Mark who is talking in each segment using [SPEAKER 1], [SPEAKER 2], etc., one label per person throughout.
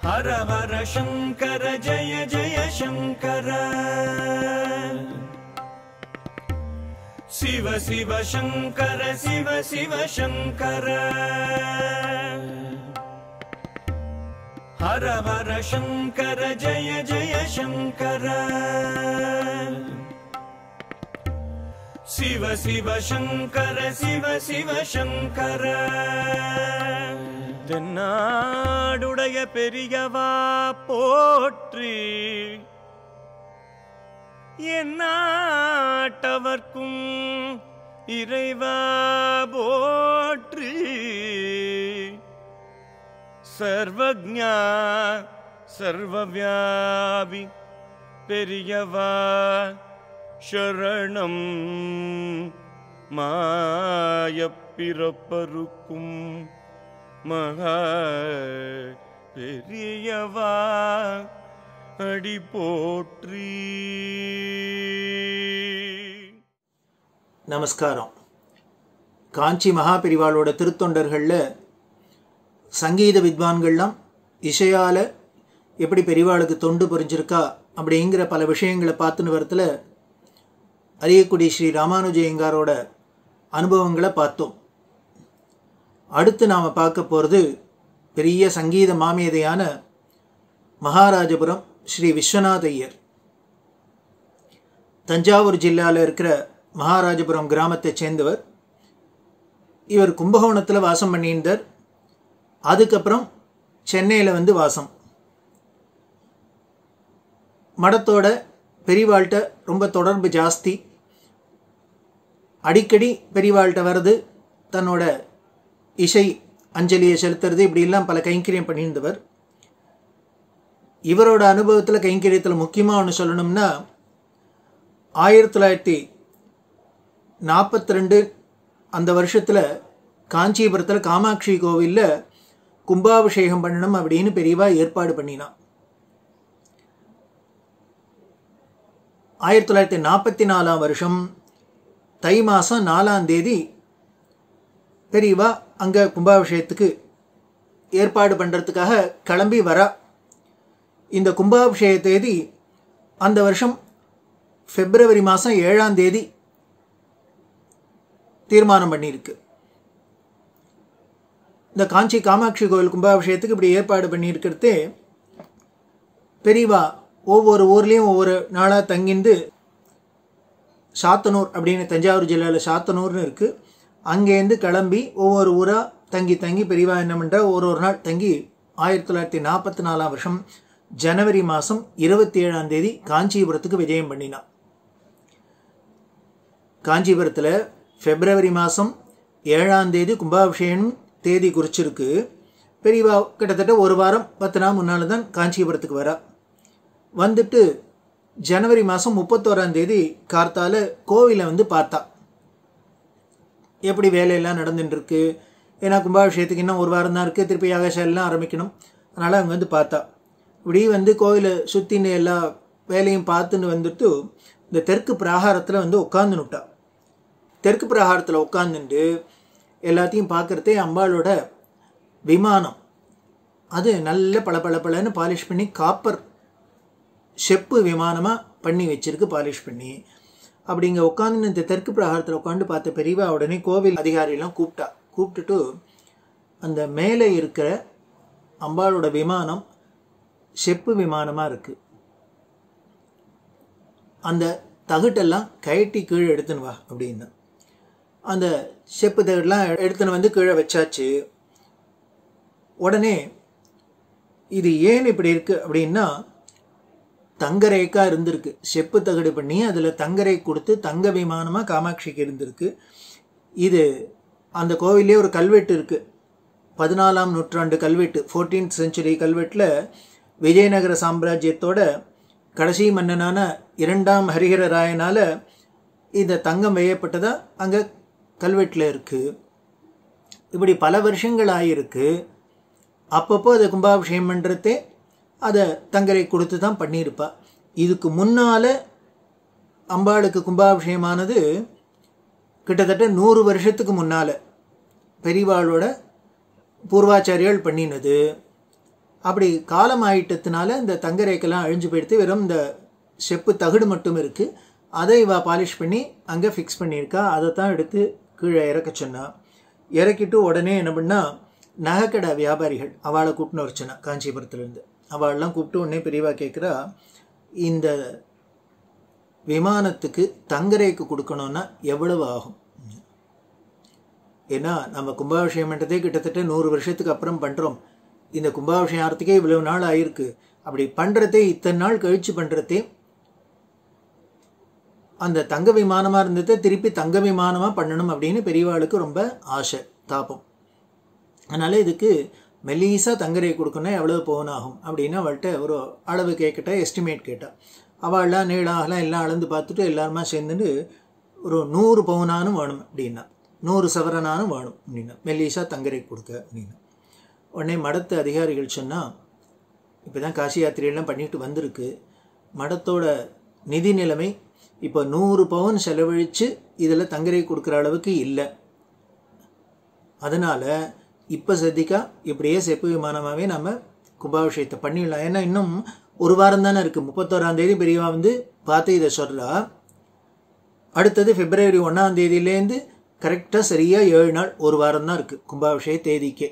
[SPEAKER 1] हर हर शङ्कर जय जय शङ्कर शिव शिव शङ्कर शिव शिव शङ्कर हर हर शङ्कर जय जय शङ्कर शिव शिव शङ्कर शिव शिव शङ्कर தென்னாடுடைய பெரியவா போற்றி எந்நாட்டவர்க்கும் இறைவா போற்றி சர்வஜா சர்வவியாபி பெரியவா சரணம் மாயப்பிறப்பருக்கும் மகா பெரியவா அடி போற்றி
[SPEAKER 2] நமஸ்காரம் காஞ்சி மகாபெரிவாளோட திருத்தொண்டர்களில் சங்கீத வித்வான்கள்லாம் இசையால் எப்படி பெரிவாளுக்கு தொண்டு புரிஞ்சிருக்கா அப்படிங்கிற பல விஷயங்களை பார்த்துன்னு வரத்தில் அரியக்குடி ஸ்ரீ ராமானுஜயங்காரோட அனுபவங்களை பார்த்தோம் அடுத்து நாம் பார்க்க போகிறது பெரிய சங்கீத மாமேதையான மகாராஜபுரம் ஸ்ரீ விஸ்வநாத ஐயர் தஞ்சாவூர் ஜில்லாவில் இருக்கிற மகாராஜபுரம் கிராமத்தைச் சேர்ந்தவர் இவர் கும்பகோணத்தில் வாசம் பண்ணியிருந்தார் அதுக்கப்புறம் சென்னையில் வந்து வாசம் மடத்தோட பெரியவாள்கிட்ட ரொம்ப தொடர்பு ஜாஸ்தி அடிக்கடி பெரியவாள்கிட்ட வர்றது தன்னோட இசை அஞ்சலியை செலுத்துறது இப்படிலாம் பல கைங்கரியம் பண்ணியிருந்தவர் இவரோட அனுபவத்தில் கைங்கரியத்தில் முக்கியமாக ஒன்று சொல்லணும்னா ஆயிரத்தி தொள்ளாயிரத்தி நாற்பத்தி ரெண்டு அந்த வருஷத்தில் காஞ்சிபுரத்தில் காமாட்சி கோவிலில் கும்பாபிஷேகம் பண்ணணும் அப்படின்னு பெரியவா ஏற்பாடு பண்ணினான் ஆயிரத்தி தொள்ளாயிரத்தி நாற்பத்தி நாலாம் வருஷம் தை மாதம் நாலாம் தேதி பெரியவா அங்கே கும்பாபிஷேகத்துக்கு ஏற்பாடு பண்ணுறதுக்காக கிளம்பி வரா இந்த கும்பாபிஷேக தேதி அந்த வருஷம் பிப்ரவரி மாதம் ஏழாம் தேதி தீர்மானம் பண்ணியிருக்கு இந்த காஞ்சி காமாட்சி கோவில் கும்பாபிஷேகத்துக்கு இப்படி ஏற்பாடு பண்ணியிருக்கிறது பெரியவா ஒவ்வொரு ஊர்லேயும் ஒவ்வொரு நாளாக தங்கிந்து சாத்தனூர் அப்படின்னு தஞ்சாவூர் ஜில்லாவில் சாத்தனூர்னு இருக்குது அங்கேருந்து கிளம்பி ஒவ்வொரு ஊராக தங்கி தங்கி பெரியவா என்ன பண்ணுறா ஒரு ஒரு நாள் தங்கி ஆயிரத்தி தொள்ளாயிரத்தி நாற்பத்தி நாலாம் வருஷம் ஜனவரி மாதம் இருபத்தி ஏழாம் தேதி காஞ்சிபுரத்துக்கு விஜயம் பண்ணினான் காஞ்சிபுரத்தில் பிப்ரவரி மாதம் ஏழாம் தேதி கும்பாபிஷேகம் தேதி குறிச்சிருக்கு பெரியவா கிட்டத்தட்ட ஒரு வாரம் பத்து நாள் முன்னால் தான் காஞ்சிபுரத்துக்கு வரா வந்துட்டு ஜனவரி மாதம் முப்பத்தோராம் தேதி கார்த்தால கோவிலை வந்து பார்த்தா எப்படி வேலையெல்லாம் நடந்துட்டுருக்கு ஏன்னா கும்பாபிஷேகத்துக்கு இன்னும் ஒரு வாரம் தான் இருக்குது திருப்பி யாகசாலாம் ஆரம்பிக்கணும் அதனால் அவங்க வந்து பார்த்தா இப்படி வந்து கோவிலை சுற்றின்னு எல்லா வேலையும் பார்த்துன்னு வந்துட்டு இந்த தெற்கு பிராகாரத்தில் வந்து உட்காந்துனுட்டா தெற்கு பிரகாரத்தில் உட்காந்துட்டு எல்லாத்தையும் பார்க்குறதே அம்பாளோட விமானம் அது நல்ல பளபளபளன்னு பாலிஷ் பண்ணி காப்பர் செப்பு விமானமாக பண்ணி வச்சிருக்கு பாலிஷ் பண்ணி அப்படிங்க உட்காந்து இந்த தெற்கு பிரகாரத்தில் உட்காந்து பார்த்த பெரியவா உடனே கோவில் அதிகாரியெல்லாம் கூப்பிட்டா கூப்பிட்டுட்டு அந்த மேலே இருக்கிற அம்பாளோட விமானம் செப்பு விமானமாக இருக்குது அந்த தகுட்டெல்லாம் கயட்டி கீழே எடுத்துன்னு வா அப்படின்னு அந்த செப்பு தகுடெல்லாம் எடுத்துன்னு வந்து கீழே வச்சாச்சு உடனே இது ஏன் இப்படி இருக்குது அப்படின்னா தங்கரேக்கா இருந்திருக்கு செப்பு தகடு பண்ணி அதில் தங்கரை கொடுத்து தங்க விமானமாக காமாட்சிக்கு இருந்திருக்கு இது அந்த கோவிலே ஒரு கல்வெட்டு இருக்குது பதினாலாம் நூற்றாண்டு கல்வெட்டு ஃபோர்டீன்த் செஞ்சுரி கல்வெட்டில் விஜயநகர சாம்ராஜ்யத்தோட கடைசி மன்னனான இரண்டாம் ஹரிஹர ராயனால் இந்த தங்கம் வேயப்பட்டதா அங்கே கல்வெட்டில் இருக்குது இப்படி பல வருஷங்கள் ஆகியிருக்கு அப்பப்போ அதை கும்பாபிஷேகம் பண்ணுறதே அதை தங்கரை கொடுத்து தான் பண்ணியிருப்பா இதுக்கு முன்னால் அம்பாளுக்கு கும்பாபிஷேகமானது கிட்டத்தட்ட நூறு வருஷத்துக்கு முன்னால் பெரியவாளோட பூர்வாச்சாரியால் பண்ணினது அப்படி காலம் ஆயிட்டதுனால இந்த தங்க ரேக்கெல்லாம் அழிஞ்சு போயிடுத்து வெறும் இந்த செப்பு தகுடு மட்டும் இருக்குது அதை இவ பாலிஷ் பண்ணி அங்கே ஃபிக்ஸ் பண்ணியிருக்கா அதை தான் எடுத்து கீழே இறக்க சொன்னா இறக்கிட்டு உடனே என்ன பண்ணா நகைக்கடை வியாபாரிகள் அவளை கூப்பிட்டு வச்சுனா காஞ்சிபுரத்துலேருந்து அவளெல்லாம் கூப்பிட்டு உடனே பெரியவா கேட்குறா இந்த விமானத்துக்கு தங்கரேக்கு கொடுக்கணும்னா எவ்வளவு ஆகும் ஏன்னா நம்ம கும்பாபிஷேகம் பண்ணுறதே கிட்டத்தட்ட நூறு வருஷத்துக்கு அப்புறம் பண்ணுறோம் இந்த கும்பாபிஷேகம் ஆகிறதுக்கே இவ்வளவு நாள் ஆயிருக்கு அப்படி பண்ணுறதே இத்தனை நாள் கழித்து பண்ணுறதே அந்த தங்க விமானமாக இருந்ததை திருப்பி தங்க விமானமாக பண்ணணும் அப்படின்னு பெரியவாளுக்கு ரொம்ப ஆசை தாபம் அதனால் இதுக்கு மெல்லீஸாக தங்கரை கொடுக்கணும் எவ்வளோ பவுன் ஆகும் அப்படின்னு அவள்கிட்ட ஒரு அளவு கேட்கிட்ட எஸ்டிமேட் கேட்டா அவள்லாம் நீளம் அகலம் எல்லாம் அளந்து பார்த்துட்டு எல்லாருமா சேர்ந்துட்டு ஒரு நூறு பவுனானும் வேணும் அப்படின்னா நூறு சவரனானும் வேணும் அப்படின்னா மெல்லீஸாக தங்கரை கொடுக்க அப்படின்னா உடனே மடத்து அதிகாரிகள் சொன்னால் இப்போ தான் காசி யாத்திரையெல்லாம் பண்ணிட்டு வந்திருக்கு மடத்தோட நிதி நிலைமை இப்போ நூறு பவுன் செலவழித்து இதில் தங்கரை கொடுக்குற அளவுக்கு இல்லை அதனால் இப்போ சத்திக்கா இப்படியே செப்பு விமானமாகவே நம்ம கும்பாபிஷேகத்தை பண்ணிடலாம் ஏன்னா இன்னும் ஒரு வாரம் தானே இருக்குது முப்பத்தோராம் தேதி பெரியவா வந்து பார்த்து இதை சொல்கிறா அடுத்தது பிப்ரவரி ஒன்றாம் தேதியிலேருந்து கரெக்டாக சரியாக ஏழு நாள் ஒரு வாரம் தான் இருக்குது கும்பாபிஷேக தேதிக்கே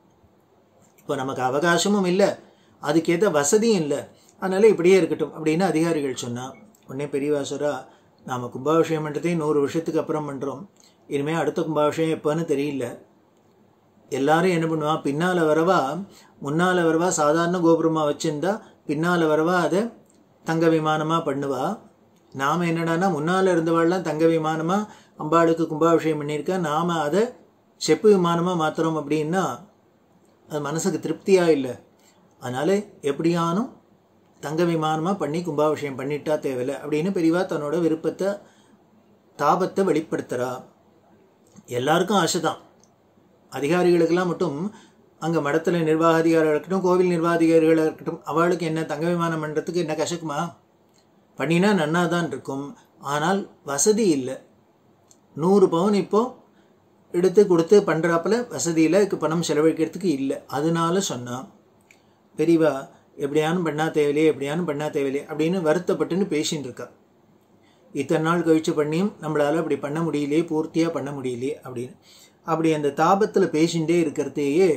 [SPEAKER 2] இப்போ நமக்கு அவகாசமும் இல்லை அதுக்கேற்ற வசதியும் இல்லை அதனால் இப்படியே இருக்கட்டும் அப்படின்னு அதிகாரிகள் சொன்னா உடனே பெரியவாசரா நாம் கும்பாபிஷேகம் பண்ணுறதே நூறு வருஷத்துக்கு அப்புறம் பண்ணுறோம் இனிமேல் அடுத்த கும்பாபிஷேகம் எப்போன்னு தெரியல எல்லாரும் என்ன பண்ணுவா பின்னால் வரவா முன்னால் வரவா சாதாரண கோபுரமாக வச்சுருந்தா பின்னால் வரவா அதை தங்க விமானமாக பண்ணுவா நாம் என்னடான்னா முன்னால் இருந்தவாள்லாம் தங்க விமானமாக அம்பாளுக்கு கும்பாபிஷேகம் பண்ணியிருக்கா நாம் அதை செப்பு விமானமாக மாற்றுறோம் அப்படின்னா அது மனசுக்கு திருப்தியாக இல்லை அதனால் எப்படியானும் தங்க விமானமாக பண்ணி கும்பாபிஷேகம் பண்ணிட்டா தேவையில்லை அப்படின்னு பெரியவா தன்னோட விருப்பத்தை தாபத்தை வெளிப்படுத்துகிறா எல்லாருக்கும் ஆசை தான் அதிகாரிகளுக்கெல்லாம் மட்டும் அங்கே மடத்தில் நிர்வாக அதிகாரிகள் இருக்கட்டும் கோவில் நிர்வாகிகாரிகளாக இருக்கட்டும் அவளுக்கு என்ன தங்க விமானம் பண்ணுறதுக்கு என்ன கசக்குமா பண்ணினா நன்னா தான் இருக்கும் ஆனால் வசதி இல்லை நூறு பவுன் இப்போ எடுத்து கொடுத்து பண்ணுறாப்புல வசதியில் இதுக்கு பணம் செலவழிக்கிறதுக்கு இல்லை அதனால சொன்னான் பெரியவா எப்படியானும் பண்ணா தேவையில்லையே எப்படியானும் பண்ணா தேவையில்லையே அப்படின்னு வருத்தப்பட்டுன்னு பேசின்னு இருக்கா இத்தனை நாள் கழிச்சு பண்ணியும் நம்மளால் அப்படி பண்ண முடியலையே பூர்த்தியாக பண்ண முடியலையே அப்படின்னு அப்படி அந்த தாபத்தில் பேசிகிட்டே இருக்கிறதையே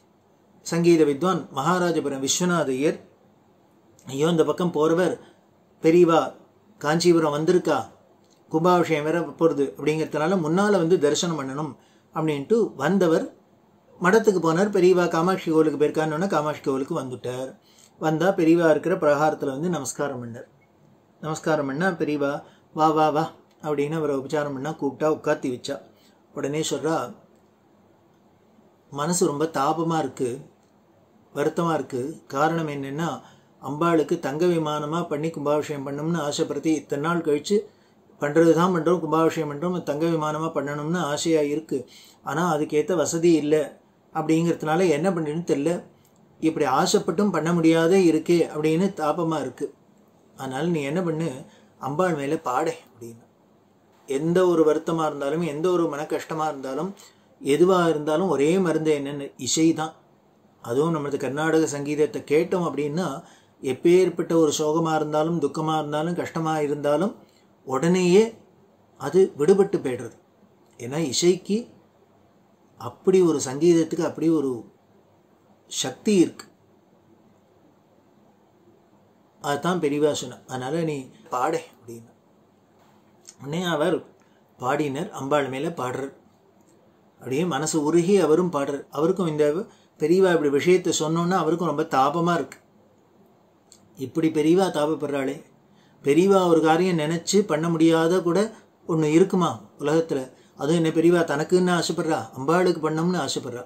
[SPEAKER 2] சங்கீத வித்வான் மகாராஜபுரம் விஸ்வநாதையர் ஐயோ இந்த பக்கம் போகிறவர் பெரியவா காஞ்சிபுரம் வந்திருக்கா கும்பாபிஷேகம் வேற போகிறது அப்படிங்கிறதுனால முன்னால் வந்து தரிசனம் பண்ணணும் அப்படின்ட்டு வந்தவர் மடத்துக்கு போனார் பெரியவா காமாட்சி கோவிலுக்கு போயிருக்கான்னு காமாட்சி கோவிலுக்கு வந்துட்டார் வந்தால் பெரியவா இருக்கிற பிரகாரத்தில் வந்து நமஸ்காரம் பண்ணார் நமஸ்காரம் பண்ணால் பெரியவா வா வா வா அப்படின்னு அவரை உபச்சாரம் பண்ணால் கூப்பிட்டா உட்காத்தி வச்சா உடனே சொல்கிறா மனசு ரொம்ப தாபமாக இருக்குது வருத்தமாக இருக்குது காரணம் என்னென்னா அம்பாளுக்கு தங்க விமானமாக பண்ணி கும்பாபிஷேகம் பண்ணணும்னு ஆசைப்படுத்தி இத்தனை நாள் கழித்து பண்ணுறது தான் பண்ணுறோம் கும்பாபிஷேகம் பண்ணுறோம் தங்க விமானமாக பண்ணணும்னு ஆசையாக இருக்குது ஆனால் அதுக்கேற்ற வசதி இல்லை அப்படிங்கிறதுனால என்ன பண்ணுறதுன்னு தெரில இப்படி ஆசைப்பட்டும் பண்ண முடியாத இருக்கே அப்படின்னு தாபமாக இருக்குது அதனால் நீ என்ன பண்ணு அம்பாள் மேலே பாடே அப்படின்னு எந்த ஒரு வருத்தமாக இருந்தாலும் எந்த ஒரு மன கஷ்டமாக இருந்தாலும் எதுவாக இருந்தாலும் ஒரே மருந்து என்னென்னு இசை தான் அதுவும் நமது கர்நாடக சங்கீதத்தை கேட்டோம் அப்படின்னா எப்பேற்பட்ட ஒரு சோகமாக இருந்தாலும் துக்கமாக இருந்தாலும் கஷ்டமாக இருந்தாலும் உடனேயே அது விடுபட்டு போய்டுறது ஏன்னா இசைக்கு அப்படி ஒரு சங்கீதத்துக்கு அப்படி ஒரு சக்தி இருக்கு அதுதான் பெரியவா சொன்ன அதனால நீ பாடே அப்படின்னு உடனே அவர் பாடினர் அம்பாள் மேலே பாடுறார் அப்படியே மனசு உருகி அவரும் பாடுறார் அவருக்கும் இந்த பெரியவா இப்படி விஷயத்தை சொன்னோன்னா அவருக்கும் ரொம்ப தாபமாக இருக்கு இப்படி பெரியவா தாபப்படுறாளே பெரியவா ஒரு காரியம் நினச்சி பண்ண முடியாத கூட ஒன்று இருக்குமா உலகத்தில் அதுவும் என்ன பெரியவா தனக்குன்னு ஆசைப்படுறா அம்பாளுக்கு பண்ணோம்னு ஆசைப்படுறா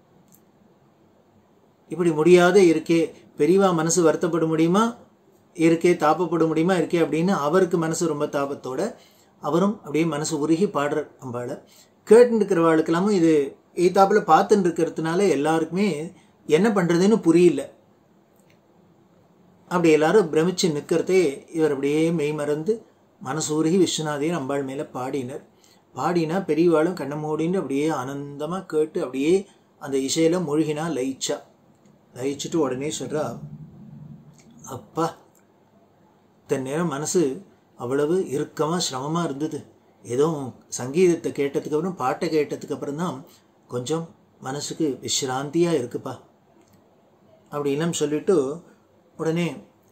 [SPEAKER 2] இப்படி முடியாத இருக்கே பெரியவா மனசு வருத்தப்பட முடியுமா இருக்கே தாப்பப்பட முடியுமா இருக்கே அப்படின்னு அவருக்கு மனசு ரொம்ப தாபத்தோட அவரும் அப்படியே மனசு உருகி பாடுறார் அம்பாளை கேட்டுன்னு இருக்கிறவாளுக்கெல்லாமும் இது எய்தாப்பில் பார்த்துட்டு இருக்கிறதுனால எல்லாருக்குமே என்ன பண்ணுறதுன்னு புரியல அப்படி எல்லாரும் பிரமிச்சு நிற்கிறதே இவர் அப்படியே மெய் மறந்து மனசு உருகி விஸ்வநாதையும் அம்பாள் மேலே பாடினர் பாடினா பெரியவாளும் கண்ணை மூடின்னு அப்படியே ஆனந்தமாக கேட்டு அப்படியே அந்த இசையில் மூழ்கினா லயிச்சா தயிச்சுட்டு உடனே சொல்கிறா அப்பா தன் நேரம் மனசு அவ்வளவு இறுக்கமாக சிரமமாக இருந்தது ஏதோ சங்கீதத்தை கேட்டதுக்கு அப்புறம் பாட்டை கேட்டதுக்கு அப்புறம் தான் கொஞ்சம் மனசுக்கு விசிராந்தியாக இருக்குப்பா அப்படின்லாம் சொல்லிட்டு உடனே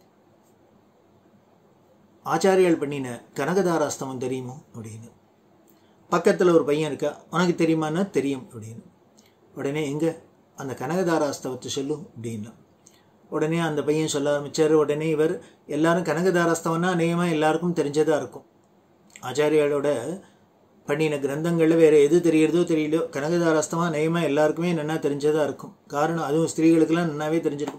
[SPEAKER 2] ஆச்சாரியால் பண்ணின கனகதாராஸ்தவம் தெரியுமோ அப்படின்னு பக்கத்தில் ஒரு பையன் இருக்கா உனக்கு தெரியுமான்னா தெரியும் அப்படின்னு உடனே எங்கே அந்த கனகதாராஸ்தவத்தை சொல்லும் அப்படின்னா உடனே அந்த பையன் சொல்ல ஆரம்பிச்சார் உடனே இவர் எல்லாரும் கனகதாராஸ்தவம்னா அநேகமாக எல்லாருக்கும் தெரிஞ்சதாக இருக்கும் ஆச்சாரியாலோட பண்ணின கிரந்தங்களில் வேறு எது தெரியறதோ தெரியலையோ கனகதாராஸ்தமாக அநேகமாக எல்லாருக்குமே நன்னா தெரிஞ்சதாக இருக்கும் காரணம் அதுவும் ஸ்திரீகளுக்கெல்லாம் நன்னாவே தெரிஞ்சிருக்கும்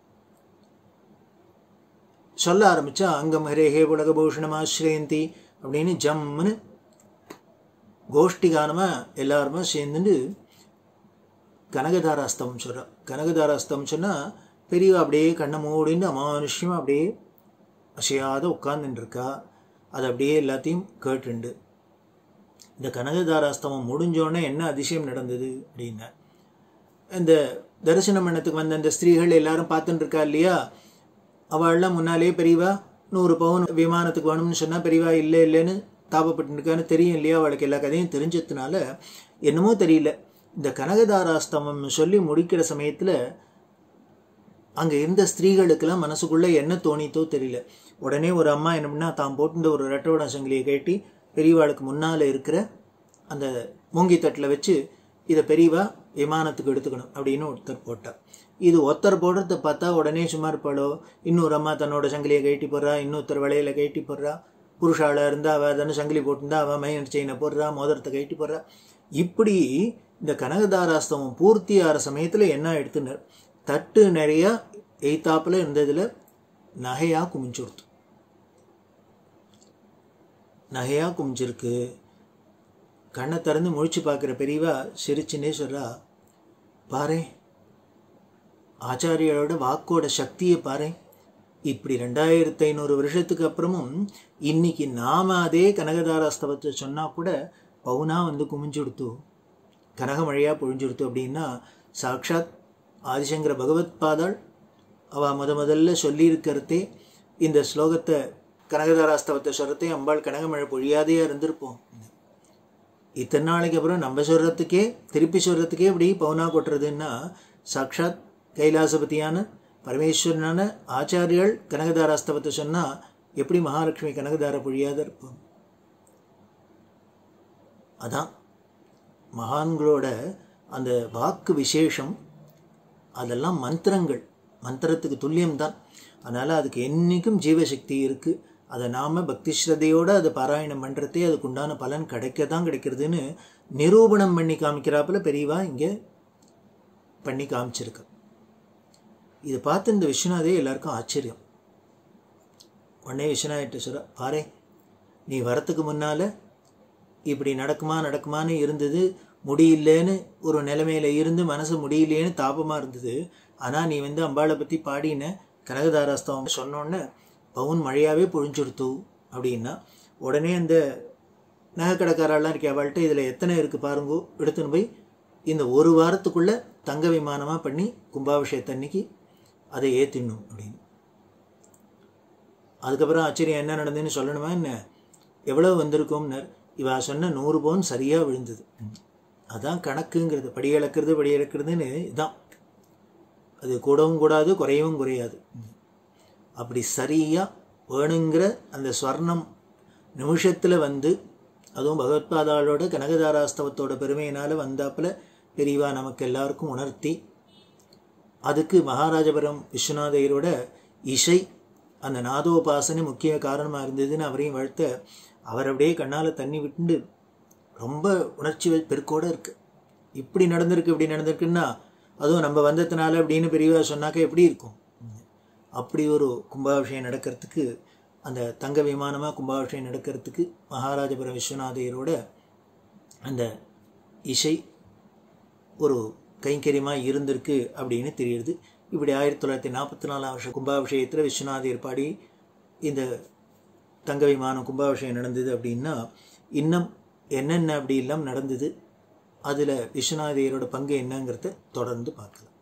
[SPEAKER 2] சொல்ல ஆரம்பித்தா அங்கம் ஹரேஹே உலகபூஷணமாஸ்ரயந்தி அப்படின்னு ஜம்முன்னு கோஷ்டி கானமாக எல்லாருமே சேர்ந்துட்டு கனகதாராஸ்தவம் சொல்கிறா கனகதாராஸ்தவம் சொன்னால் பெரியவா அப்படியே கண்ணை மூடின்னு அமானுஷ்யமாக அப்படியே அசையாத உட்கார்ந்துட்டு இருக்கா அது அப்படியே எல்லாத்தையும் கேட்டுண்டு இந்த கனகதாராஸ்தவம் முடிஞ்சோடனே என்ன அதிசயம் நடந்தது அப்படின்னா இந்த தரிசனம் பண்ணத்துக்கு வந்த அந்த ஸ்திரீகள் எல்லாரும் பார்த்துட்டு இருக்கா இல்லையா அவள்லாம் முன்னாலே பெரியவா நூறு பவுன் விமானத்துக்கு வேணும்னு சொன்னால் பெரியவா இல்லை இல்லைன்னு தாபப்பட்டு இருக்கான்னு தெரியும் இல்லையா அவளுக்கு எல்லா கதையும் தெரிஞ்சதுனால என்னமோ தெரியல இந்த கனகதாராஸ்தவம் சொல்லி முடிக்கிற சமயத்தில் அங்கே இருந்த ஸ்திரீகளுக்கெல்லாம் மனசுக்குள்ளே என்ன தோணித்தோ தெரியல உடனே ஒரு அம்மா என்ன பண்ணா தான் போட்டுந்த ஒரு ரெட்டோட சங்கிலியை கேட்டி பெரியவாளுக்கு முன்னால் இருக்கிற அந்த மூங்கி தட்டில் வச்சு இதை பெரியவா விமானத்துக்கு எடுத்துக்கணும் அப்படின்னு ஒருத்தர் போட்டார் இது ஒருத்தர் போடுறத பார்த்தா உடனே சும்மா இருப்பாளோ இன்னொரு அம்மா தன்னோட சங்கிலியை கட்டி போடுறா இன்னொருத்தர் வளையல கட்டி போடுறா புருஷாளாக இருந்தால் அவள் தானே சங்கிலி போட்டிருந்தா அவள் மையன் செயினை போடுறா மோதிரத்தை கட்டி போடுறா இப்படி இந்த கனகதாராஸ்தவம் பூர்த்தி ஆகிற சமயத்தில் என்ன எடுத்துனர் தட்டு நிறைய எய்த்தாப்பில் இருந்ததில் நகையாக குமிஞ்சுடுத்து நகையாக குமிஞ்சிருக்கு கண்ணை திறந்து முழிச்சு பார்க்குற பெரியவா சிரிச்சுன்னே சொல்கிறா பாரு ஆச்சாரியோட வாக்கோட சக்தியை பாரு இப்படி ரெண்டாயிரத்தி ஐநூறு வருஷத்துக்கு அப்புறமும் இன்னைக்கு நாம அதே கனகதாராஸ்தவத்தை சொன்னால் கூட பவுனா வந்து குமிஞ்சுடுத்து கனகமழையாக பொழிஞ்சுடுத்து அப்படின்னா சாக்ஷாத் ஆதிசங்கர பகவத் பாதாள் அவள் முத முதல்ல சொல்லியிருக்கிறதே இந்த ஸ்லோகத்தை கனகதாராஸ்தவத்தை சொல்கிறதே அம்பாள் கனகமழை பொழியாதையாக இருந்திருப்போம் இத்தனை நாளைக்கு அப்புறம் நம்ம சொல்கிறதுக்கே திருப்பி சொல்கிறதுக்கே இப்படி பவுனா கொட்டுறதுன்னா சாக்ஷாத் கைலாசபதியான பரமேஸ்வரனான ஆச்சாரியால் கனகதாராஸ்தவத்தை சொன்னால் எப்படி மகாலட்சுமி கனகதார பொழியாத இருப்போம் அதான் மகான்களோட அந்த வாக்கு விசேஷம் அதெல்லாம் மந்திரங்கள் மந்திரத்துக்கு துல்லியம்தான் அதனால் அதுக்கு என்றைக்கும் ஜீவசக்தி இருக்குது அதை நாம் பக்தி ஸ்ரத்தையோடு அதை பாராயணம் பண்ணுறதே அதுக்கு உண்டான பலன் கிடைக்க தான் கிடைக்கிறதுன்னு நிரூபணம் பண்ணி காமிக்கிறாப்புல பெரியவா இங்கே பண்ணி காமிச்சிருக்கு இதை பார்த்து இந்த விஸ்வநாதே எல்லாருக்கும் ஆச்சரியம் உடனே விஸ்வநாதிட்ட சொல்ற பாரு நீ வரத்துக்கு முன்னால் இப்படி நடக்குமா நடக்குமான்னு இருந்தது முடியலன்னு ஒரு நிலைமையில இருந்து மனசு முடியலையேன்னு தாபமாக இருந்தது ஆனால் நீ வந்து அம்பாளை பற்றி பாடின கனகதாராஸ்தவம் சொன்னோன்னே பவுன் மழையாகவே பொழிஞ்சுடுத்து அப்படின்னா உடனே அந்த நகைக்கடைக்காரெல்லாம் இருக்கே அவள்கிட்ட இதில் எத்தனை இருக்குது பாருங்கோ எடுத்துன்னு போய் இந்த ஒரு வாரத்துக்குள்ளே தங்க விமானமாக பண்ணி கும்பாபிஷேகத்தன்னைக்கு அதை ஏற்றிடணும் அப்படின்னு அதுக்கப்புறம் ஆச்சரியம் என்ன நடந்ததுன்னு சொல்லணுமா என்ன எவ்வளோ வந்திருக்கோம்னர் இவா சொன்ன நூறு பவுன் சரியாக விழுந்தது அதான் கணக்குங்கிறது படி இழக்கிறது படி இழக்கிறதுன்னு இதான் அது கூடவும் கூடாது குறையவும் குறையாது அப்படி சரியாக வேணுங்கிற அந்த ஸ்வர்ணம் நிமிஷத்தில் வந்து அதுவும் பகவத்பாதாளோட கனகதாராஸ்தவத்தோட பெருமையினால் வந்தாப்புல பெரியவா நமக்கு எல்லாருக்கும் உணர்த்தி அதுக்கு மகாராஜபுரம் விஸ்வநாதையரோட இசை அந்த நாதோபாசனை முக்கிய காரணமாக இருந்ததுன்னு அவரையும் வாழ்த்த அவர் அப்படியே கண்ணால் தண்ணி விட்டு ரொம்ப உணர்ச்சி பெருக்கோடு இருக்குது இப்படி நடந்திருக்கு இப்படி நடந்திருக்குன்னா அதுவும் நம்ம வந்ததுனால அப்படின்னு பெரியவா சொன்னாக்க எப்படி இருக்கும் அப்படி ஒரு கும்பாபிஷேகம் நடக்கிறதுக்கு அந்த தங்க விமானமாக கும்பாபிஷேகம் நடக்கிறதுக்கு மகாராஜபுரம் விஸ்வநாதையரோட அந்த இசை ஒரு கைங்கரியமாக இருந்திருக்கு அப்படின்னு தெரியுது இப்படி ஆயிரத்தி தொள்ளாயிரத்தி நாற்பத்தி நாலாம் வருஷம் கும்பாபிஷேகத்தில் விஸ்வநாதர் பாடி இந்த தங்க விமானம் கும்பாபிஷேகம் நடந்தது அப்படின்னா இன்னும் என்னென்ன அப்படி எல்லாம் நடந்தது அதில் விஸ்வநாதையரோட பங்கு என்னங்கிறத தொடர்ந்து பார்க்கலாம்